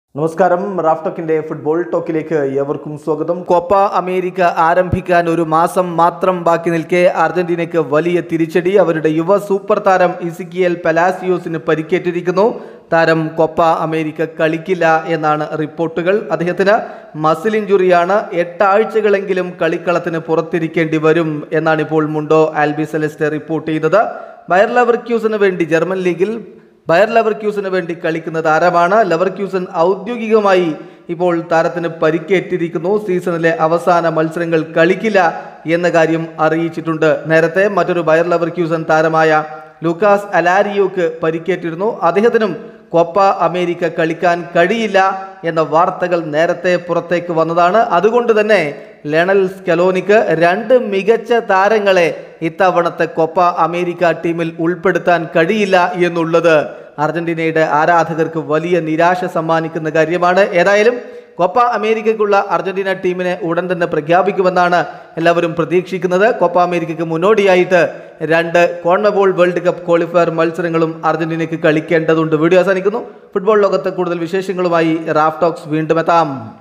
നമസ്കാരം Raf ടോക്കിന്റെ football ടോക്കിലേക്ക് ഏവർക്കും സ്വാഗതം കോപ്പ അമേരിക്ക ആരംഭിക്കാൻ ഒരു മാസം മാത്രം ബാക്കി നിൽക്കെ അർജന്റീനയ്ക്ക് വലിയ തിരിച്ചടി അവരുടെ യുവ സൂപ്പർ താരം ഇസിക്കിയൽ പലാസിയോസിന് പരിക്കേറ്റിരിക്കുന്നു താരം കൊപ്പ അമേരിക്ക കളിക്കില്ല എന്നാണ് റിപ്പോർട്ടുകൾ അദ്ദേഹത്തിന് മസിൽ ഇഞ്ചുറിയാണ് എട്ടാഴ്ചകളെങ്കിലും കളിക്കളത്തിന് പുറത്തിരിക്കേണ്ടി വരും എന്നാണ് ഇപ്പോൾ മുണ്ടോ ആൽബി സെലസ്റ്റെ റിപ്പോർട്ട് ചെയ്തത് ബയർ ലവർക്യൂസിന് വേണ്ടി ജർമ്മൻ ലീഗിൽ ബയർ ലെവർക്യൂസിന് വേണ്ടി കളിക്കുന്ന താരമാണ് ലെവർക്യൂസൻ ഔദ്യോഗികമായി ഇപ്പോൾ താരത്തിന് പരിക്കേറ്റിരിക്കുന്നു സീസണിലെ അവസാന മത്സരങ്ങൾ കളിക്കില്ല എന്ന കാര്യം അറിയിച്ചിട്ടുണ്ട് നേരത്തെ മറ്റൊരു ബയർ ലെവർക്യൂസൻ താരമായ ലൂക്കാസ് അലാരിയോക്ക് പരിക്കേറ്റിരുന്നു അദ്ദേഹത്തിനും കൊപ്പ അമേരിക്ക കളിക്കാൻ കഴിയില്ല എന്ന വാർത്തകൾ നേരത്തെ പുറത്തേക്ക് വന്നതാണ് അതുകൊണ്ട് തന്നെ ലെണൽ സ്കലോനിക്ക് രണ്ട് മികച്ച താരങ്ങളെ ഇത്തവണത്തെ കൊപ്പ അമേരിക്ക ടീമിൽ ഉൾപ്പെടുത്താൻ കഴിയില്ല എന്നുള്ളത് അർജന്റീനയുടെ ആരാധകർക്ക് വലിയ നിരാശ സമ്മാനിക്കുന്ന കാര്യമാണ് ഏതായാലും കൊപ്പ അമേരിക്കയ്ക്കുള്ള അർജന്റീന ടീമിനെ ഉടൻ തന്നെ പ്രഖ്യാപിക്കുമെന്നാണ് എല്ലാവരും പ്രതീക്ഷിക്കുന്നത് കൊപ്പ അമേരിക്കയ്ക്ക് മുന്നോടിയായിട്ട് രണ്ട് കോൺമബോൾ വേൾഡ് കപ്പ് ക്വാളിഫയർ മത്സരങ്ങളും അർജന്റീനയ്ക്ക് കളിക്കേണ്ടതുണ്ട് വീഡിയോ അവസാനിക്കുന്നു ഫുട്ബോൾ ലോകത്തെ കൂടുതൽ വിശേഷങ്ങളുമായി റാഫ് ടോക്സ് വീണ്ടും എത്താം